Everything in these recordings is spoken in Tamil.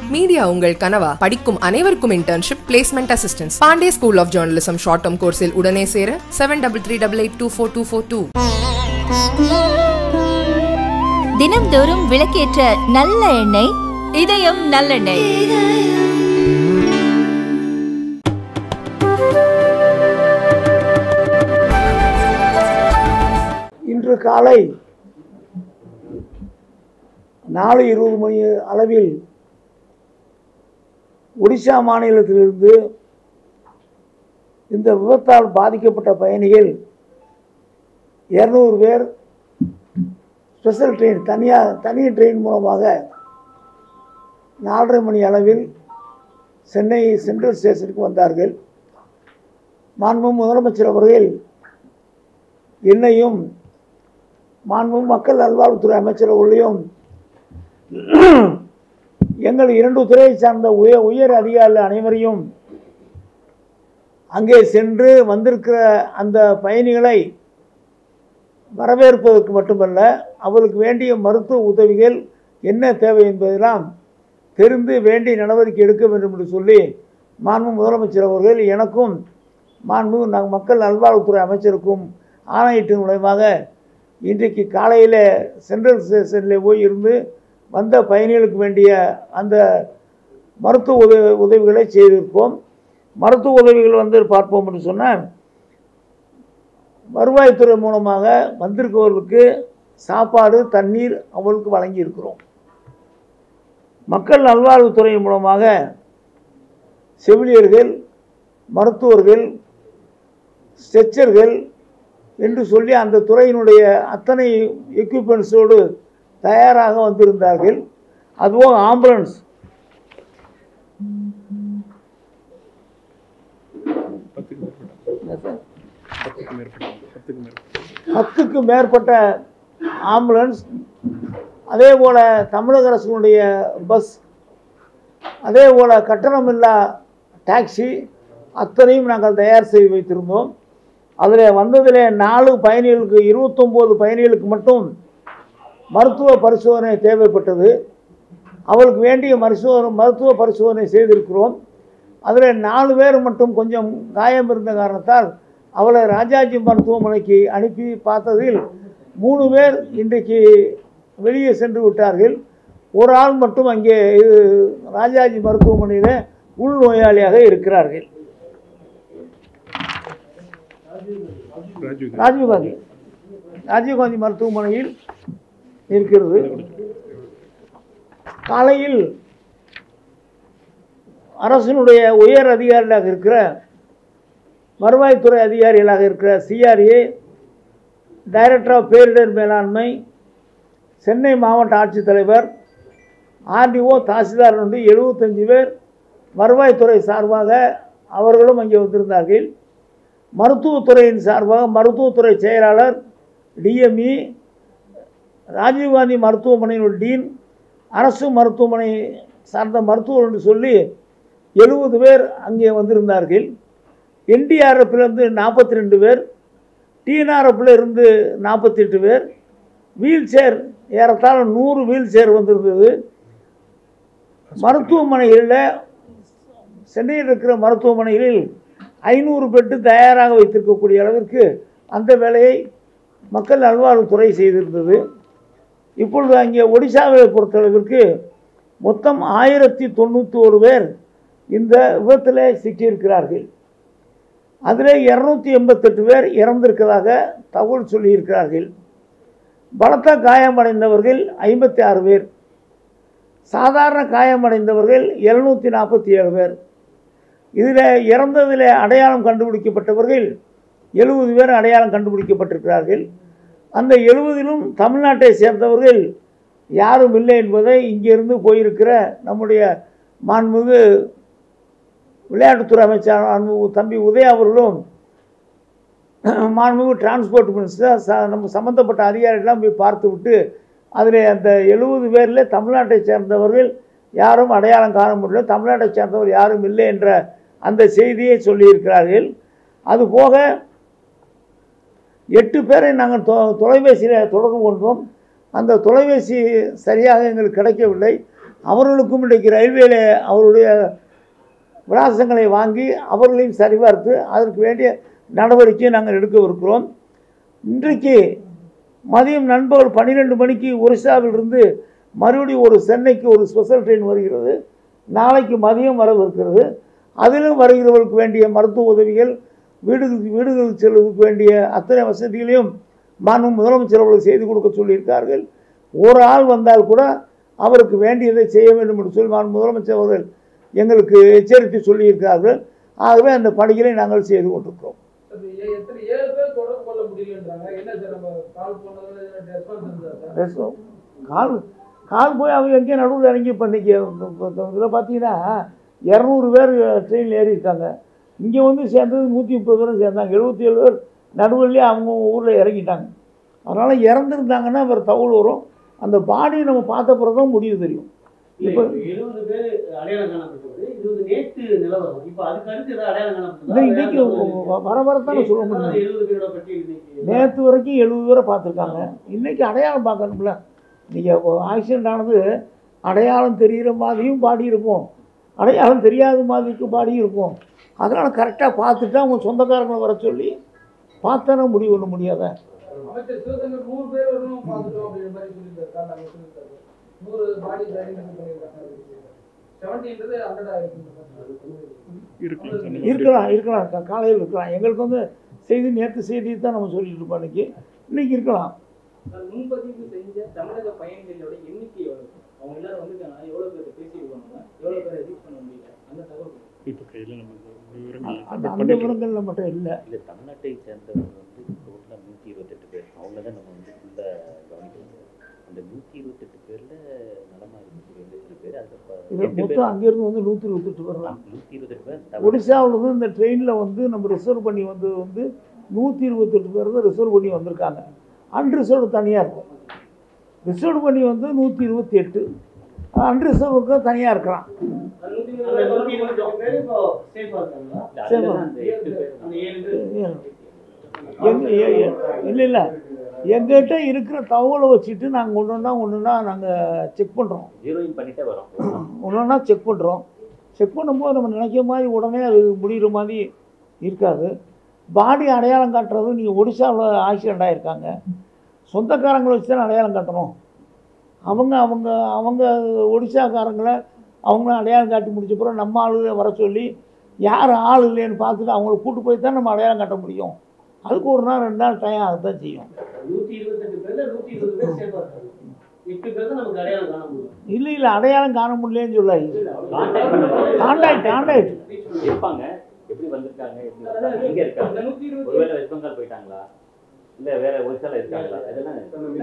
மீடியா உங்கள் கனவா படிக்கும் அனைவருக்கும் internship placement assistance Pandey school of journalism short term கோர்ஸில் உடனே சேர seven double three double eight two four two four two தினம்தோறும் விளக்கேற்ற நல்ல எண்ணெய் இதயம் நல்லெண்ணெய் இன்று காலை நாலு இருபது மணி அளவில் ஒடிஷா மாநிலத்திலிருந்து இந்த விபத்தால் பாதிக்கப்பட்ட பயணிகள் இரநூறு பேர் ஸ்பெஷல் ட்ரெயின் தனியார் தனி ட்ரெயின் மூலமாக நாலரை மணி அளவில் சென்னை சென்ட்ரல் ஸ்டேஷனுக்கு வந்தார்கள் மாண்பு முதலமைச்சர் அவர்கள் என்னையும் மாண்பு மக்கள் நல்வாழ்வுத்துறை அமைச்சர் அவர்களையும் எங்கள் இரண்டு துறையை சார்ந்த உயர் உயர் அதிகாரிகள் அனைவரையும் அங்கே சென்று வந்திருக்கிற அந்த பயணிகளை வரவேற்பதற்கு மட்டுமல்ல அவர்களுக்கு வேண்டிய மருத்துவ உதவிகள் என்ன தேவை என்பதெல்லாம் தெரிந்து வேண்டிய நடவடிக்கை எடுக்க வேண்டும் என்று சொல்லி மாண்பு முதலமைச்சர் அவர்கள் எனக்கும் மாண்பு நாங்கள் மக்கள் நல்வாழ்வுத்துறை அமைச்சருக்கும் ஆணையிட்டின் மூலயமாக இன்றைக்கு காலையில் சென்ட்ரல் ஸ்டேஷனில் போய் இருந்து வந்த பயணிகளுக்கு வேண்டிய அந்த மருத்துவ உதவி உதவிகளை செய்திருக்கோம் மருத்துவ உதவிகள் வந்து பார்ப்போம் என்று சொன்னால் வருவாய்த்துறை மூலமாக வந்திருக்கவர்களுக்கு சாப்பாடு தண்ணீர் அவர்களுக்கு வழங்கியிருக்கிறோம் மக்கள் நல்வாழ்வுத்துறை மூலமாக செவிலியர்கள் மருத்துவர்கள் ஸ்ட்ரெச்சர்கள் என்று சொல்லி அந்த துறையினுடைய அத்தனை எக்யூப்மெண்ட்ஸோடு தயாராக வந்திருந்தார்கள் அதுவும் ஆம்புலன்ஸ் என்ன சார்? பத்துக்கு மேற்பட்ட ஆம்புலன்ஸ் அதே போல் தமிழக அரசினுடைய பஸ் அதே போல் கட்டணமில்லா டாக்ஸி அத்தனையும் நாங்கள் தயார் செய்து வைத்திருந்தோம் அதில் வந்ததில் நாலு பயணிகளுக்கு இருபத்தொம்போது பயணிகளுக்கு மட்டும் மருத்துவ பரிசோதனை தேவைப்பட்டது அவளுக்கு வேண்டிய மருத்துவ மருத்துவ பரிசோதனை செய்திருக்கிறோம் அதில் நாலு பேர் மட்டும் கொஞ்சம் காயம் இருந்த காரணத்தால் அவளை ராஜாஜி மருத்துவமனைக்கு அனுப்பி பார்த்ததில் மூணு பேர் இன்றைக்கு வெளியே சென்று விட்டார்கள் ஒரு ஆள் மட்டும் அங்கே இது ராஜாஜி மருத்துவமனையில் உள்நோயாளியாக இருக்கிறார்கள் ராஜீவ்காந்தி ராஜீவ்காந்தி மருத்துவமனையில் இருக்கிறது காலையில் அரசினுடைய உயர் அதிகாரிகளாக இருக்கிற வருவாய்த்துறை அதிகாரிகளாக இருக்கிற சிஆர்ஏ டைரக்டர் ஆஃப் பேரிடர் மேலாண்மை சென்னை மாவட்ட ஆட்சித்தலைவர் ஆர்டிஓ தாசில்தார் வந்து எழுபத்தஞ்சு பேர் வருவாய்த்துறை சார்பாக அவர்களும் அங்கே வந்திருந்தார்கள் மருத்துவத்துறையின் சார்பாக மருத்துவத்துறை செயலாளர் டிஎம்இ ராஜீவ்காந்தி மருத்துவமனையின் டீன் அரசு மருத்துவமனை சார்ந்த மருத்துவர் என்று சொல்லி எழுபது பேர் அங்கே வந்திருந்தார்கள் என்டிஆர்எஃப்லேருந்து நாற்பத்தி ரெண்டு பேர் டிஎன்ஆர்எஃப்ல இருந்து நாற்பத்தி எட்டு பேர் வீல் சேர் ஏறத்தாழ நூறு வீல் சேர் வந்திருந்தது மருத்துவமனைகளில் சென்னையில் இருக்கிற மருத்துவமனைகளில் ஐநூறு பெட்டு தயாராக வைத்திருக்கக்கூடிய அளவிற்கு அந்த வேலையை மக்கள் நல்வாழ்வுத்துறை செய்திருந்தது இப்பொழுது அங்கே ஒடிசாவை பொறுத்தளவிற்கு மொத்தம் ஆயிரத்தி தொண்ணூற்றி ஒரு பேர் இந்த விபத்தில் சிக்கியிருக்கிறார்கள் அதில் இரநூத்தி எண்பத்தெட்டு பேர் இறந்திருக்கிறதாக தகவல் சொல்லியிருக்கிறார்கள் பலத்த காயமடைந்தவர்கள் ஐம்பத்தி ஆறு பேர் சாதாரண காயமடைந்தவர்கள் எழுநூற்றி நாற்பத்தி ஏழு பேர் இதில் இறந்ததில் அடையாளம் கண்டுபிடிக்கப்பட்டவர்கள் எழுபது பேர் அடையாளம் கண்டுபிடிக்கப்பட்டிருக்கிறார்கள் அந்த எழுபதிலும் தமிழ்நாட்டை சேர்ந்தவர்கள் யாரும் இல்லை என்பதை இங்கிருந்து போயிருக்கிற நம்முடைய மாண்புமிகு விளையாட்டுத்துறை அமைச்சர் மாண்புமிகு தம்பி உதயா அவர்களும் மாண்புமிகு டிரான்ஸ்போர்ட் மினிஸ்டர் ச நம்ம சம்மந்தப்பட்ட அதிகாரிகள்லாம் போய் பார்த்து விட்டு அதில் அந்த எழுபது பேரில் தமிழ்நாட்டை சேர்ந்தவர்கள் யாரும் அடையாளம் காண முடியல தமிழ்நாட்டை சேர்ந்தவர் யாரும் இல்லை என்ற அந்த செய்தியை சொல்லியிருக்கிறார்கள் அதுபோக எட்டு பேரை நாங்கள் தொ தொலைபேசியில் தொடர்பு கொண்டோம் அந்த தொலைபேசி சரியாக எங்களுக்கு கிடைக்கவில்லை அவர்களுக்கும் இன்றைக்கு ரயில்வேல அவருடைய விலாசங்களை வாங்கி அவர்களையும் சரிபார்த்து அதற்கு வேண்டிய நடவடிக்கையை நாங்கள் எடுக்கவிருக்கிறோம் இன்றைக்கு மதியம் நண்பகல் பன்னிரெண்டு மணிக்கு ஒரிசாவிலிருந்து மறுபடியும் ஒரு சென்னைக்கு ஒரு ஸ்பெஷல் ட்ரெயின் வருகிறது நாளைக்கு மதியம் வரவிருக்கிறது அதிலும் வருகிறவர்களுக்கு வேண்டிய மருத்துவ உதவிகள் வீடுகளுக்கு வீடுகளுக்கு செல்வதற்கு வேண்டிய அத்தனை வசதிகளையும் மாண்பு முதலமைச்சர் அவர்கள் செய்து கொடுக்க சொல்லியிருக்கார்கள் ஒரு ஆள் வந்தால் கூட அவருக்கு வேண்டியதை செய்ய வேண்டும் என்று சொல்லி மாண்பு முதலமைச்சர் அவர்கள் எங்களுக்கு எச்சரித்து சொல்லியிருக்கார்கள் ஆகவே அந்த பணிகளை நாங்கள் செய்து கொண்டிருக்கிறோம் அது ஏ- எத்தனை ஏழு பேர் தொடர்பு கொள்ள முடியலன்றாங்க என்ன சார் நம்ம கால் பண்ணதுல ரெஸ்பான்ஸ் இருந்தா சார் ரெஸ்ட் கால் கால் போய் அவங்க எங்கேயும் நடுவில் இறங்கி பண்ணிக்க இதில் பார்த்தீங்கன்னா இரநூறு பேர் ட்ரெயினில் ஏறி இருக்காங்க இங்கே வந்து சேர்ந்தது நூற்றி முப்பது பேரும் சேர்ந்தாங்க எழுபத்தி ஏழு பேர் நடுவிலே அவங்க ஊரில் இறங்கிட்டாங்க அதனால் இறந்துருந்தாங்கன்னா வேறு தகவல் வரும் அந்த பாடியை நம்ம பார்த்த பிறகு தான் முடிவு தெரியும் இப்போ எழுபது பேர் அடையாளம் காணப்பட்டது இருபது நேற்று நிலவரம் இப்போ அதுக்கு அடுத்து ஏதாவது அடையாளம் இல்லை இன்னைக்கு காணப்பட்டது வர வரத்தானே சொல்ல முடியும் எழுபது பேரோட பட்டியல் இன்னைக்கு நேற்று வரைக்கும் எழுபது பேரை பார்த்துருக்காங்க இன்னைக்கு அடையாளம் பார்க்கணும்ல நீங்கள் ஆக்சிடென்ட் ஆனது அடையாளம் தெரிகிற மாதிரியும் பாடி இருக்கும் அடையாளம் தெரியாத மாதிரிக்கு பாடி இருக்கும் அதனால் கரெக்டாக பார்த்துட்டு அவங்க சொந்தக்காரங்களை வர சொல்லி பார்த்தானே முடிவு பண்ண முடியாத அமைச்சர் சிவசங்கர் நூறு பேர் வரணும் பார்த்துட்டோம் அப்படின்ற மாதிரி சொல்லியிருந்தாரு சார் நாங்கள் சொல்லியிருக்காரு நூறு பாடி ஐடென்டிஃபை பண்ணியிருக்காங்க செவன்டீன்றது ஹண்ட்ரட் ஆயிருக்கு இருக்கலாம் இருக்கலாம் கா- காலையில் இருக்கலாம் எங்களுக்கு வந்து செய்தி நேற்று செய்தி தான் நம்ம சொல்லிட்டு இருப்போம் இன்னைக்கு இன்னைக்கு இருக்கலாம் முன்பதிவு செஞ்ச தமிழக பயணிகளோட எண்ணிக்கை எவ்வளவு அவங்க எல்லாரும் வந்துட்டாங்க எவ்வளவு பேர் பேசியிருக்காங்க எவ்வளவு பேரை ரீச் பண்ண முடியல அந்த தகவல் இப்போ கையில் நமக்கு விவரங்கள் அந்த அந்த விவரங்கள்ல மட்டும் இல்லை இல்லை தமிழ்நாட்டை சேர்ந்தவங்க வந்து டோட்டலாக நூற்றி இருபத்தெட்டு பேர் அவங்கள தான் நம்ம வந்து ஃபுல்லாக கவனிக்கணும் அந்த நூற்றி இருபத்தெட்டு பேரில் நலமாக இருக்கக்கூடிய ரெண்டு பேர் இது அதுக்கப்புறம் மொத்தம் அங்கேருந்து வந்து நூற்றி இருபத்தெட்டு வரலாம் நூற்றி இருபத்தெட்டு பேர் தமிழ் ஒடிசாவில் வந்து இந்த ட்ரெயினில் வந்து நம்ம ரிசர்வ் பண்ணி வந்து வந்து நூற்றி இருபத்தெட்டு பேர் தான் ரிசர்வ் பண்ணி வந்திருக்காங்க அன்ரிசர்வ் தனியாக இருக்கும் ரிசர்வ் பண்ணி வந்து நூற்றி இருபத்தி எட்டு அன்ரிசர்வுக்கு தனியாக இருக்கிறான் அது நூத்தி அந்த இருபது நூற்றி இருபத்தெட்டு பேர் இப்போ சேஃபாக இருக்காங்களா அதில் தான் அந்த எட்டு பேர் அந்த ஏழு பேர் எங்க இல்லை இல்லை எங்ககிட்ட இருக்கிற தகவலை வச்சுட்டு நாங்கள் ஒன்று ஒன்றா ஒன்று ஒன்றா நாங்கள் செக் பண்ணுறோம் ஜீரோயின் பண்ணிட்டே வரோம் ஒன்று ஒன்றா செக் பண்ணுறோம் செக் பண்ணும்போது நம்ம நினைக்கிற மாதிரி உடனே அது முடிகிற மாதிரி இருக்காது பாடி அடையாளம் காட்டுறது நீங்கள் ஒடிசாவில் ஆக்சிடெண்ட் ஆகிருக்காங்க சொந்தக்காரங்களை வச்சு தான் அடையாளம் காட்டணும் அவங்க அவங்க அவங்க ஒடிசாக்காரங்களை அவங்கள அடையாளம் காட்டி முடிச்ச பிறகு நம்ம ஆளுகளை வர சொல்லி யார் ஆள் இல்லைன்னு பார்த்துட்டு அவங்கள கூட்டு போய் தான் நம்ம அடையாளம் காட்ட முடியும் அதுக்கு ஒரு நாள் ரெண்டு நாள் டைம் அதுதான் செய்யும் நூற்றி இருபத்தெட்டு பேர்ல நூற்றி இருபது பேர் சேஃபாக இருக்காங்க எட்டு பேர் தான் நமக்கு அடையாளம் காண முடியும் இல்லை இல்லை அடையாளம் காண முடியலன்னு சொல்லாது கான்டாக்ட் பண்ண காண்டாக்ட் காண்டாக்ட் இருப்பாங்க எப்படி வந்திருக்காங்க எப்படி வந்தாங்க எங்கே இருக்காங்க அந்த நூத்தி இருபது ஒருவேளை வெஸ்ட் பெங்கால் போயிட்டாங்களா இல்லை வேற ஒரிசால இருக்காங்களா இதெல்லாம்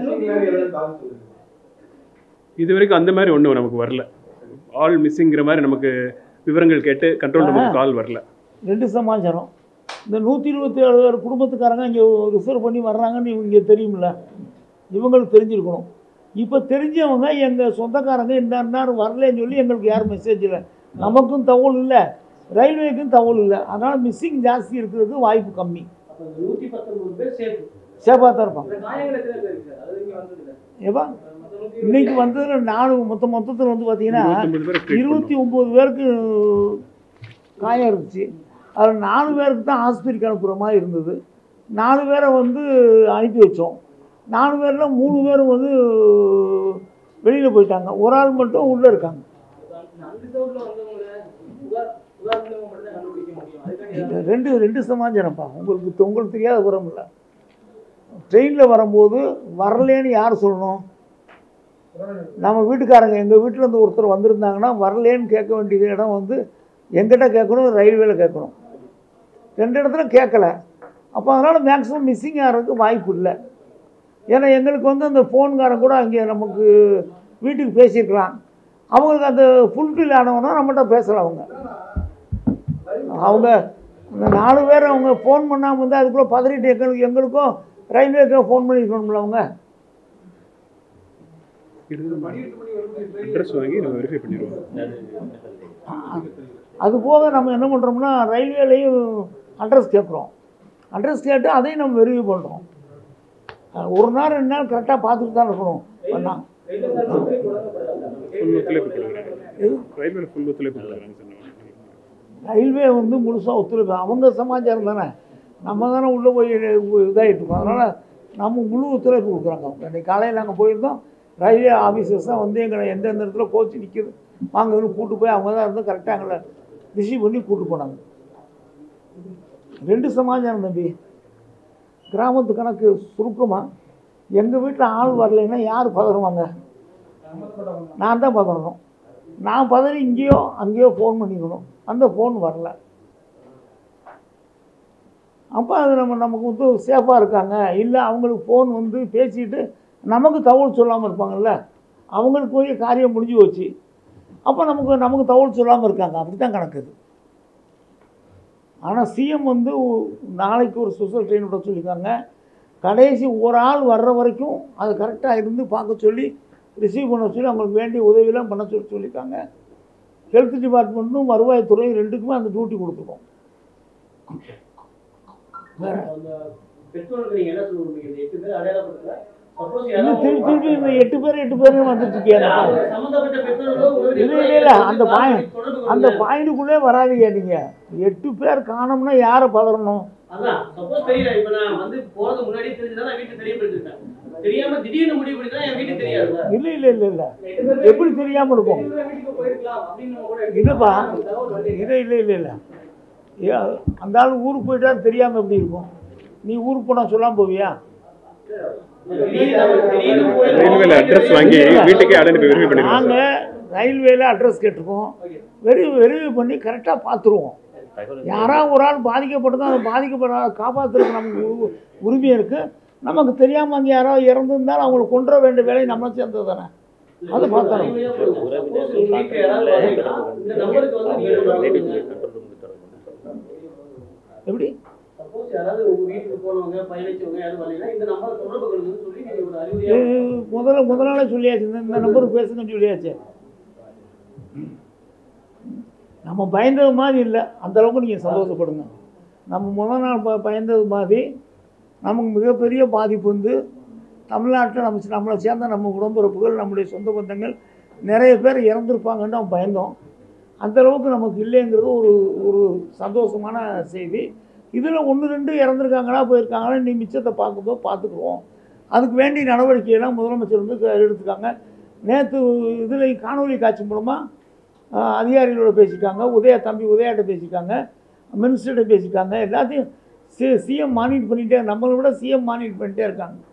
இது வரைக்கும் அந்த மாதிரி ஒன்றும் நமக்கு வரல ஆல் மிஸ்ஸிங்கிற மாதிரி நமக்கு விவரங்கள் கேட்டு கண்ட்ரோல் நமக்கு கால் வரல ரெண்டு சமாச்சாரம் இந்த நூற்றி இருபத்தி ஏழு பேர் குடும்பத்துக்காரங்க இங்கே ரிசர்வ் பண்ணி வர்றாங்கன்னு இவங்க தெரியுமில்ல இவங்களுக்கு தெரிஞ்சிருக்கணும் இப்போ தெரிஞ்சவங்க எங்கள் சொந்தக்காரங்க இந்த நேரம் வரலன்னு சொல்லி எங்களுக்கு யாரும் மெசேஜ் இல்லை நமக்கும் தகவல் இல்லை ரயில்வேக்கும் தகவல் இல்லை அதனால் மிஸ்ஸிங் ஜாஸ்தி இருக்கிறதுக்கு வாய்ப்பு கம்மி அப்போ இந்த நூற்றி பத்தொன்பது பேர் சேஃப் சேஃபாக தான் இருப்பாங்க இந்த காயங்கள் எத்தனை பேர் இருக்கு சார் அது இங்க வந்தது இல்ல ஏப்பா மொத்தம் நூத்தி இன்னைக்கு வந்ததுல நாலு மொத்த மொத்தத்தில் வந்து பார்த்தீங்கன்னா இருபத்தொன்பது பேரை treat இருபத்தி ஒம்பது பேருக்கு காயம் இருந்துச்சு அதில் நாலு பேருக்கு தான் ஆஸ்பத்திரிக்கு அனுப்புகிற மாதிரி இருந்தது நாலு பேரை வந்து அனுப்பி வச்சோம் நாலு பேரில் மூணு பேரும் வந்து வெளியில் போயிட்டாங்க ஒரு ஆள் மட்டும் உள்ளே இருக்காங்க அந்த சவுட்ல வந்தவங்கள புகார் புகார் மூலமா மட்டும் தான் கண்டுபிடிக்க முடியும் அதுக்காண்டி இது ரெண்டு ரெண்டு சமாச்சாரம்ப்பா உங்களுக்கு உங்களுக்கு தெரியாத விவரம் இல்லை ட்ரெயினில் வரும்போது வரலேன்னு யார் சொல்லணும் நம்ம வீட்டுக்காரங்க எங்கள் வீட்டில் இருந்து ஒருத்தர் வந்திருந்தாங்கன்னா வரலேன்னு கேட்க வேண்டியது இடம் வந்து எங்கிட்ட கேட்கணும் ரயில்வேல கேட்கணும் ரெண்டு இடத்துல கேட்கல அப்போ அதனால் மேக்ஸிமம் மிஸ்ஸிங் ஆகிறதுக்கு வாய்ப்பு இல்லை ஏன்னா எங்களுக்கு வந்து அந்த ஃபோன்காரன் கூட அங்கே நமக்கு வீட்டுக்கு பேசியிருக்கலாம் அவங்களுக்கு அந்த ஃபுல்ஃபில் ஆனவனா நம்மகிட்ட பேசலாம் அவங்க அவங்க இந்த நாலு பேர் அவங்க ஃபோன் பண்ணாமல் வந்து அதுக்குள்ளே பதறிட்டு எங்களுக்கு எங்களுக்கும் ரயில்வேக்கும் ஃபோன் பண்ணிருக்கணும்ல அவங்க அட்ரஸ் வாங்கி நம்ம வெரிஃபை பண்ணிடுவோம் அது போக நம்ம என்ன பண்ணுறோம்னா ரயில்வேலையும் அட்ரஸ் கேட்குறோம் அட்ரஸ் கேட்டு அதையும் நம்ம வெரிஃபை பண்ணுறோம் ஒரு நாள் ரெண்டு நாள் கரெக்டாக பார்த்துட்டு தான் இருக்கணும் பண்ணா ரயில்வே சார் நோக்கி தொடங்கப்படலாம் ஃபுல் ஒத்துழைப்பு கொடுக்குறாங்க எது? ரயில்வேல ஃபுல் ஒத்துழைப்பு கொடுக்குறாங்க சொன்னாங்க ரயில்வே வந்து முழுசாக ஒத்துழைப்பு அவங்க சமாச்சாரம் தானே நம்ம தானே உள்ளே போய் இதாகிட்டு இருக்கோம் அதனால் நம்ம முழு ஒத்துழைப்பு கொடுக்குறாங்க அவங்க இன்னைக்கு காலையில் நாங்கள் போயிருந்தோம் ரயில்வே ஆஃபீஸர்ஸ் தான் வந்து எங்களை எந்தெந்த இடத்துல கோச்சு நிற்கிது வாங்கன்னு கூட்டு போய் அவங்க தான் இருந்து கரெக்டாக எங்களை ரிசீவ் பண்ணி கூட்டு போனாங்க ரெண்டு சமாச்சாரம் தம்பி கிராமத்து கணக்கு சுருக்கமாக எங்கள் வீட்டில் ஆள் வரலைன்னா யார் பதறுவாங்க நான் தான் பதறணும் நான் பதறி இங்கேயோ அங்கேயோ ஃபோன் பண்ணிக்கணும் அந்த ஃபோன் வரல அப்போ அது நம்ம நமக்கு வந்து சேஃபாக இருக்காங்க இல்லை அவங்களுக்கு ஃபோன் வந்து பேசிட்டு நமக்கு தகவல் சொல்லாமல் இருப்பாங்கல்ல அவங்களுக்கு போய் காரியம் முடிஞ்சு போச்சு அப்போ நமக்கு நமக்கு தகவல் சொல்லாமல் இருக்காங்க அப்படி தான் கணக்கு இது ஆனால் சிஎம் வந்து ஒ- நாளைக்கு ஒரு ஸ்பெஷல் ட்ரெயின் விட சொல்லியிருக்காங்க கடைசி ஒரு ஆள் வர்ற வரைக்கும் அது கரெக்டாக இருந்து பார்க்க சொல்லி ரிசீவ் பண்ண சொல்லி அவங்களுக்கு வேண்டிய உதவியெல்லாம் பண்ண சொல்லி சொல்லியிருக்காங்க ஹெல்த் டிபார்ட்மெண்ட்டும் வருவாய்த்துறை ரெண்டுக்குமே அந்த டியூட்டி கொடுத்துருக்கோம் வேற அந்த பெற்றோருக்கு நீங்க என்ன சொல்ல விரும்புறீங்க இந்த எட்டு பேர் அடையாளப்படுத்தல சப்போஸ் இன்னும் திருப்பி திருப்பி இந்த எட்டு பேர் எட்டு பேரும் வந்துட்டு இருக்கியா சம்பந்தப்பட்ட பெற்றோர்களோ உறவினர்களோ இல்லை இல்லை இல்லை அந்த பாயிண்ட் தொடர்பு அந்த கொள்ளுங்க. பாயிண்ட்டுக்குள்ளே வராதீங்க நீங்கள் எட்டு பேர் காணோம்னா யாரை பதறணும் அதான் சப்போஸ் தெரியல இப்ப நான் வந்து போறது முன்னாடி தெரிஞ்சதா நான் வீட்டுக்கு தெரியப்படுத்திருக்கேன் தெரியாம திடீர்னு முடிவு பண்ணிட்டா என் வீட்டுக்கு தெரியாது இல்லை இல்லை இல்லை இல்லை எப்படி தெரியாமல் இருக்கும் வீட்டுக்கு போயிருக்கலாம் அப்படின்னு நம்ம கூட இல்லைப்பா தகவல் வந்து இல்லை இல்லை இல்லை இல்லை ஏ, அந்த ஆள் ஊருக்கு போயிட்டா தெரியாமல் எப்படி இருக்கும் நீ ஊருக்கு போனால் சொல்லாமல் போவியா திடீர்னு திடீர்னு போய் ரயில்வேல அட்ரஸ் வாங்கி வீட்டுக்கே அடைந்து வெரிஃபை பண்ணிடுவோம் சார் நாங்கள் ரயில்வேல அட்ரஸ் கேட்டிருக்கோம் வெரி வெரிஃபை பண்ணி கரெக்டாக பார்த்துருவோம் தகவல் யாராவது ஒரு ஆள் பாதிக்கப்பட்டதோ அந்த பாதிக்கப்பட காப்பாற்றுறதுக்கு நமக்கு உரு- உரிமை இருக்குது நமக்கு தெரியாமல் அங்கே யாராவது இறந்துருந்தாலும் அவங்களை கொண்டுற வேண்டிய வேலை நம்மளை சேர்ந்தது தானே அது பார்த்தோம் அறிவுரையா சொல்லுங்க. Suppose உங்க வீட்டுக்கு யாராவது வராங்கன்னா, இந்த நம்பருக்கு வந்து நீங்க தொடர்பு கொள்ளுங்க. கண்ட்ரோல் ரூமுக்கு தொடர்பு எப்படி Suppose யாராவது உங்க வீட்டுக்கு போனவங்க பயணிச்சவங்க யாரும் வரலைன்னா இந்த நம்பரை தொடர்பு கொள்ளுங்கன்னு சொல்லி நீங்க ஒரு அறிவுரையா இது முதல்ல முதல் நாளே சொல்லியாச்சு இந்த இந்த நம்பருக்கு பேசுங்கன்னு சொல்லியாச்சு நம்ம பயந்தது மாதிரி இல்லை அந்த அளவுக்கு நீங்கள் சந்தோஷப்படுங்க நம்ம முதல் நாள் ப பயந்தது மாதிரி நமக்கு மிகப்பெரிய பாதிப்பு வந்து தமிழ்நாட்டில் நம்ம நம்மளை சேர்ந்த நம்ம உடம்புறப்புகள் நம்முடைய சொந்த பந்தங்கள் நிறைய பேர் இறந்துருப்பாங்கன்னு நம்ம பயந்தோம் அந்த அளவுக்கு நமக்கு இல்லைங்கிறது ஒரு ஒரு சந்தோஷமான செய்தி இதில் ஒன்று ரெண்டு இறந்துருக்காங்களா போயிருக்காங்களா நீ மிச்சத்தை பார்க்கும்போது பார்த்துக்குருவோம் அதுக்கு வேண்டிய நடவடிக்கையெல்லாம் முதலமைச்சர் வந்து க- எடுத்துக்காங்க நேற்று இதில் காணொலி காட்சி மூலமாக அதிகாரிகளோட பேசிட்டாங்க உதயா தம்பி உதயாட்ட பேசிட்டாங்க மினிஸ்டர்கிட்ட பேசிட்டாங்க எல்லாத்தையும் சி சிஎம் மானிட் பண்ணிகிட்டே நம்மளை விட சிஎம் மானிட் பண்ணிட்டே இருக்காங்க